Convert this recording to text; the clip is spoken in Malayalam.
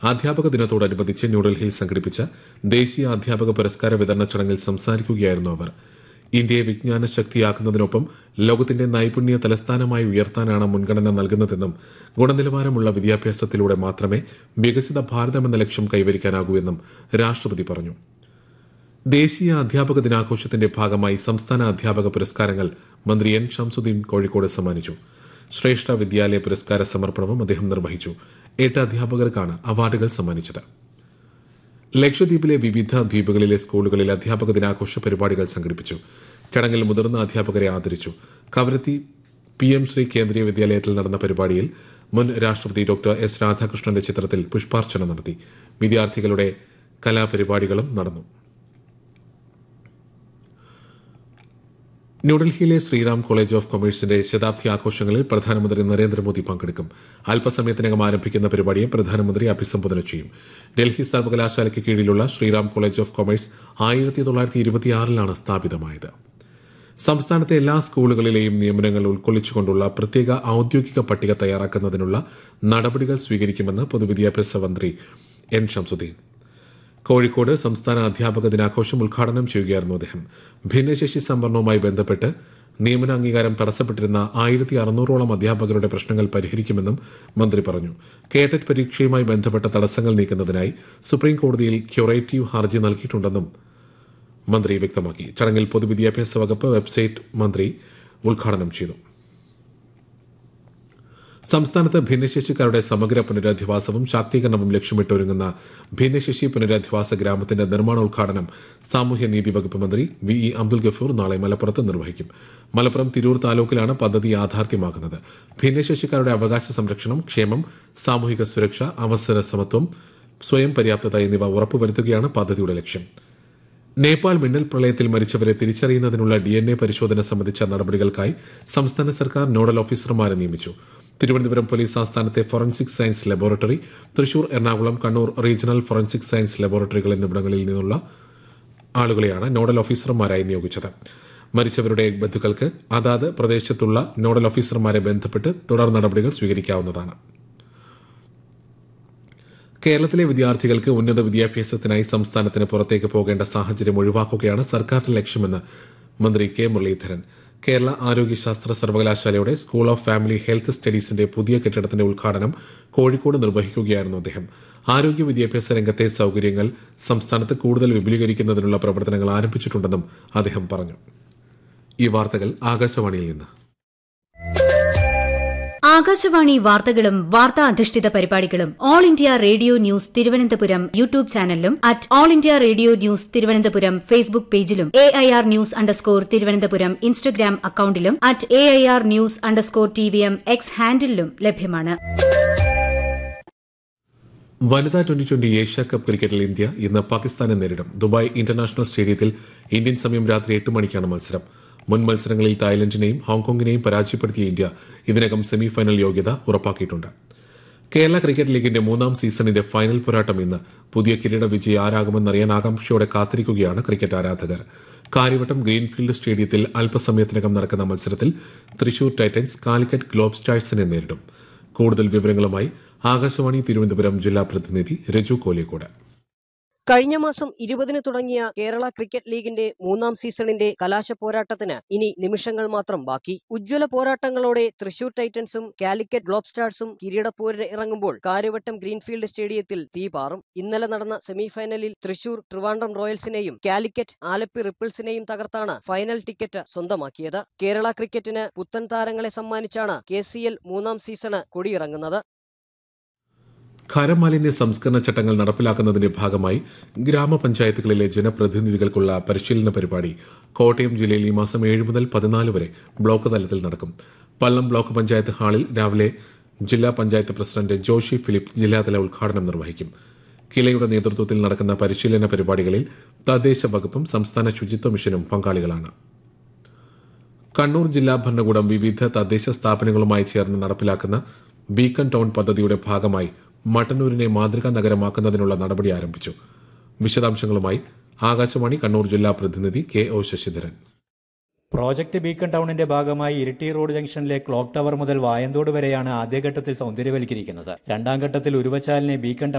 അധ്യാപക ദിനത്തോടനുബന്ധിച്ച് ന്യൂഡൽഹിയിൽ സംഘടിപ്പിച്ച ദേശീയ അധ്യാപക പുരസ്കാര വിതരണ ചടങ്ങിൽ സംസാരിക്കുകയായിരുന്നു അവർ ഇന്ത്യയെ വിജ്ഞാന ശക്തിയാക്കുന്നതിനൊപ്പം ലോകത്തിന്റെ നൈപുണ്യ തലസ്ഥാനമായി ഉയർത്താനാണ് മുൻഗണന നൽകുന്നതെന്നും ഗുണനിലവാരമുള്ള വിദ്യാഭ്യാസത്തിലൂടെ മാത്രമേ വികസിത ഭാരതം എന്ന ലക്ഷ്യം കൈവരിക്കാനാകൂ എന്നും രാഷ്ട്രപതി പറഞ്ഞു ദേശീയ അധ്യാപക ദിനാഘോഷത്തിന്റെ ഭാഗമായി സംസ്ഥാന അധ്യാപക പുരസ്കാരങ്ങൾ മന്ത്രി എൻ ഷംസുദ്ദീൻ കോഴിക്കോട് സമ്മാനിച്ചു ശ്രേഷ്ഠ വിദ്യാലയ പുരസ്കാര സമർപ്പണവും അദ്ദേഹം നിർവഹിച്ചു എട്ട് അധ്യാപകർക്കാണ് അവാർഡുകൾ സമ്മാനിച്ചത് ലക്ഷദ്വീപിലെ വിവിധ ദ്വീപുകളിലെ സ്കൂളുകളിൽ അധ്യാപക ദിനാഘോഷ പരിപാടികൾ സംഘടിപ്പിച്ചു ചടങ്ങിൽ മുതിർന്ന അധ്യാപകരെ ആദരിച്ചു കവരത്തി പി എം ശ്രീ കേന്ദ്രീയ വിദ്യാലയത്തിൽ നടന്ന പരിപാടിയിൽ മുൻ രാഷ്ട്രപതി ഡോക്ടർ എസ് രാധാകൃഷ്ണന്റെ ചിത്രത്തിൽ പുഷ്പാർച്ചന നടത്തി വിദ്യാർത്ഥികളുടെ കലാപരിപാടികളും നടന്നു ന്യൂഡൽഹിയിലെ ശ്രീറാം കോളേജ് ഓഫ് കൊമേഴ്സിന്റെ ശതാബ്ദി ആഘോഷങ്ങളിൽ പ്രധാനമന്ത്രി നരേന്ദ്രമോദി പങ്കെടുക്കും അല്പസമയത്തിനകം ആരംഭിക്കുന്ന പരിപാടിയെ പ്രധാനമന്ത്രി അഭിസംബോധന ചെയ്യും ഡൽഹി സർവകലാശാലയ്ക്ക് കീഴിലുള്ള ശ്രീറാം കോളേജ് ഓഫ് കൊമേഴ്സ് ആയിരത്തി തൊള്ളായിരത്തി ഇരുപത്തിയാറിലാണ് സ്ഥാപിതമായത് സംസ്ഥാനത്തെ എല്ലാ സ്കൂളുകളിലെയും നിയമനങ്ങൾ ഉൾക്കൊള്ളിച്ചുകൊണ്ടുള്ള പ്രത്യേക ഔദ്യോഗിക പട്ടിക തയ്യാറാക്കുന്നതിനുള്ള നടപടികൾ സ്വീകരിക്കുമെന്ന് പൊതുവിദ്യാഭ്യാസ മന്ത്രി എൻ ഷംസുദ്ദീൻ കോഴിക്കോട് സംസ്ഥാന അധ്യാപക ദിനാഘോഷം ഉദ്ഘാടനം ചെയ്യുകയായിരുന്നു അദ്ദേഹം ഭിന്നശേഷി സംവരണവുമായി ബന്ധപ്പെട്ട് നിയമന അംഗീകാരം തടസ്സപ്പെട്ടിരുന്ന ആയിരത്തി അറുന്നൂറോളം അധ്യാപകരുടെ പ്രശ്നങ്ങൾ പരിഹരിക്കുമെന്നും മന്ത്രി പറഞ്ഞു കേറ്ററ്റ് പരീക്ഷയുമായി ബന്ധപ്പെട്ട തടസ്സങ്ങൾ നീക്കുന്നതിനായി സുപ്രീം കോടതിയിൽ ക്യൂറേറ്റീവ് ഹർജി നൽകിയിട്ടുണ്ടെന്നും മന്ത്രി വ്യക്തമാക്കി ചടങ്ങിൽ പൊതുവിദ്യാഭ്യാസ വകുപ്പ് വെബ്സൈറ്റ് മന്ത്രി ഉദ്ഘാടനം ചെയ്തു സംസ്ഥാനത്ത് ഭിന്നശേഷിക്കാരുടെ സമഗ്ര പുനരധിവാസവും ശാക്തീകരണവും ലക്ഷ്യമിട്ടൊരുങ്ങുന്ന ഭിന്നശേഷി പുനരധിവാസ ഗ്രാമത്തിന്റെ നിർമ്മാണോദ്ഘാടനം സാമൂഹ്യനീതി വകുപ്പ് മന്ത്രി വി ഇ അബ്ദുൽ ഗഫൂർ നാളെ മലപ്പുറത്ത് നിർവഹിക്കും മലപ്പുറം തിരൂർ താലൂക്കിലാണ് പദ്ധതി യാഥാർത്ഥ്യമാക്കുന്നത് ഭിന്നശേഷിക്കാരുടെ അവകാശ സംരക്ഷണം ക്ഷേമം സാമൂഹിക സുരക്ഷ അവസര സമത്വം സ്വയം പര്യാപ്തത എന്നിവ ഉറപ്പുവരുത്തുകയാണ് പദ്ധതിയുടെ ലക്ഷ്യം നേപ്പാൾ മിന്നൽ പ്രളയത്തിൽ മരിച്ചവരെ തിരിച്ചറിയുന്നതിനുള്ള ഡി എൻ എ പരിശോധന സംബന്ധിച്ച നടപടികൾക്കായി സംസ്ഥാന സർക്കാർ നോഡൽ ഓഫീസർമാരെ നിയമിച്ചു തിരുവനന്തപുരം പോലീസ് ആസ്ഥാനത്തെ forensic science laboratory Thrissur Ernakulam Kannur regional forensic science ലബോറട്ടറികൾ എന്നിവിടങ്ങളിൽ നിന്നുള്ള ആളുകളെയാണ് നോഡൽ ഓഫീസർമാരായി നിയോഗിച്ചത് മരിച്ചവരുടെ ബന്ധുക്കൾക്ക് അതാത് പ്രദേശത്തുള്ള നോഡൽ ഓഫീസർമാരെ ബന്ധപ്പെട്ട് തുടർ നടപടികൾ സ്വീകരിക്കാവുന്നതാണ് കേരളത്തിലെ വിദ്യാർത്ഥികൾക്ക് ഉന്നത വിദ്യാഭ്യാസത്തിനായി സംസ്ഥാനത്തിന് പുറത്തേക്ക് പോകേണ്ട സാഹചര്യം ഒഴിവാക്കുകയാണ് സർക്കാരിന്റെ ലക്ഷ്യമെന്ന് മന്ത്രി കെ മുരളീധരൻ കേരള ആരോഗ്യശാസ്ത്ര സർവകലാശാലയുടെ സ്കൂൾ ഓഫ് ഫാമിലി ഹെൽത്ത് സ്റ്റഡീസിന്റെ പുതിയ കെട്ടിടത്തിന്റെ ഉദ്ഘാടനം കോഴിക്കോട് നിർവഹിക്കുകയായിരുന്നു അദ്ദേഹം ആരോഗ്യ വിദ്യാഭ്യാസ രംഗത്തെ സൌകര്യങ്ങൾ സംസ്ഥാനത്ത് കൂടുതൽ വിപുലീകരിക്കുന്നതിനുള്ള പ്രവർത്തനങ്ങൾ ആരംഭിച്ചിട്ടുണ്ടെന്നും അദ്ദേഹം പറഞ്ഞു ഈ വാർത്തകൾ ആകാശവാണിയിൽ നിന്ന് ആകാശവാണി വാർത്തകളും വാർത്താ അധിഷ്ഠിത പരിപാടികളും all India radio news Thiruvananthapuram YouTube ചാനലിലും at all India radio news Thiruvananthapuram Facebook പേജിലും A I R news underscore Thiruvananthapuram Instagram അക്കൌണ്ടിലും at A I R news underscore T V M X ഹാൻഡിലും ലഭ്യമാണ് വനിതാ ട്വന്റി ട്വന്റി ഏഷ്യ കപ്പ് ക്രിക്കറ്റിൽ ഇന്ത്യ ഇന്ന് പാകിസ്ഥാനെ നേരിടും ദുബായ് ഇന്റർനാഷണൽ സ്റ്റേഡിയത്തിൽ ഇന്ത്യൻ സമയം രാത്രി എട്ട് മണിക്കാണ് മത്സരം മുൻ മത്സരങ്ങളിൽ തായ്ലൻഡിനെയും ഹോങ്കോങ്ങിനെയും പരാജയപ്പെടുത്തിയ ഇന്ത്യ ഇതിനകം സെമിഫൈനൽ യോഗ്യത ഉറപ്പാക്കിയിട്ടുണ്ട് കേരള ക്രിക്കറ്റ് ലീഗിന്റെ മൂന്നാം സീസണിന്റെ ഫൈനൽ പോരാട്ടം ഇന്ന് പുതിയ കിരീട വിജയി ആരാകുമെന്നറിയാൻ ആകാംക്ഷയോടെ കാത്തിരിക്കുകയാണ് ക്രിക്കറ്റ് ആരാധകർ കാര്യവട്ടം ഗ്രീൻഫീൽഡ് സ്റ്റേഡിയത്തിൽ അല്പസമയത്തിനകം നടക്കുന്ന മത്സരത്തിൽ തൃശൂർ ടൈറ്റൻസ് കാലിക്കറ്റ് ഗ്ലോബ് സ്റ്റാഴ്സിനെ നേരിടും കൂടുതൽ വിവരങ്ങളുമായി ആകാശവാണി തിരുവനന്തപുരം ജില്ലാ പ്രതിനിധി രജു കോലിക്കോട് കഴിഞ്ഞ മാസം ഇരുപതിന് തുടങ്ങിയ കേരള ക്രിക്കറ്റ് ലീഗിന്റെ മൂന്നാം സീസണിന്റെ കലാശ പോരാട്ടത്തിന് ഇനി നിമിഷങ്ങൾ മാത്രം ബാക്കി ഉജ്ജ്വല പോരാട്ടങ്ങളോടെ തൃശൂർ ടൈറ്റൻസും കാലിക്കറ്റ് ഗ്ലോബ് സ്റ്റാർസും കിരീടപ്പോരിന് ഇറങ്ങുമ്പോൾ കാര്യവട്ടം ഗ്രീൻഫീൽഡ് സ്റ്റേഡിയത്തിൽ തീപാറും ഇന്നലെ നടന്ന സെമിഫൈനലിൽ തൃശൂർ ട്രിവാൻഡ്രം റോയൽസിനെയും കാലിക്കറ്റ് ആലപ്പി റിപ്പിൾസിനെയും തകർത്താണ് ഫൈനൽ ടിക്കറ്റ് സ്വന്തമാക്കിയത് കേരള ക്രിക്കറ്റിന് പുത്തൻ താരങ്ങളെ സമ്മാനിച്ചാണ് കെ മൂന്നാം സീസണ് കൊടിയിറങ്ങുന്നത് ഖരമാലിന്യ സംസ്കരണ ചട്ടങ്ങൾ നടപ്പിലാക്കുന്നതിന്റെ ഭാഗമായി ഗ്രാമപഞ്ചായത്തുകളിലെ ജനപ്രതിനിധികൾക്കുള്ള പരിശീലന പരിപാടി കോട്ടയം ജില്ലയിൽ ഈ മാസം ഏഴ് മുതൽ പതിനാല് വരെ ബ്ലോക്ക് തലത്തിൽ നടക്കും പള്ളം ബ്ലോക്ക് പഞ്ചായത്ത് ഹാളിൽ രാവിലെ ജില്ലാ പഞ്ചായത്ത് പ്രസിഡന്റ് ജോഷി ഫിലിപ്പ് ജില്ലാതല ഉദ്ഘാടനം നിർവഹിക്കും കിലയുടെ നേതൃത്വത്തിൽ നടക്കുന്ന പരിശീലന പരിപാടികളിൽ തദ്ദേശ വകുപ്പും സംസ്ഥാന ശുചിത്വ മിഷനും പങ്കാളികളാണ് കണ്ണൂർ ജില്ലാ ഭരണകൂടം വിവിധ തദ്ദേശ സ്ഥാപനങ്ങളുമായി ചേർന്ന് നടപ്പിലാക്കുന്ന ബീക്കൺ ടൗൺ പദ്ധതിയുടെ ഭാഗമായി മട്ടന്നൂരിനെ മാതൃകാ നഗരമാക്കുന്നതിനുള്ള നടപടി ആരംഭിച്ചു വിശദാംശങ്ങളുമായി ആകാശവാണി കണ്ണൂർ ജില്ലാ പ്രതിനിധി K O Sasidharan project beacon ടൗണിന്റെ ഭാഗമായി ഇരിട്ടി റോഡ് ജംഗ്ഷനിലെ ക്ലോക്ക് ടവർ മുതൽ വായന്തോട് വരെയാണ് ആദ്യഘട്ടത്തിൽ സൗന്ദര്യവൽക്കരിക്കുന്നത് രണ്ടാം ഘട്ടത്തിൽ ഉരുവച്ചാലിനെ ബീക്കൺ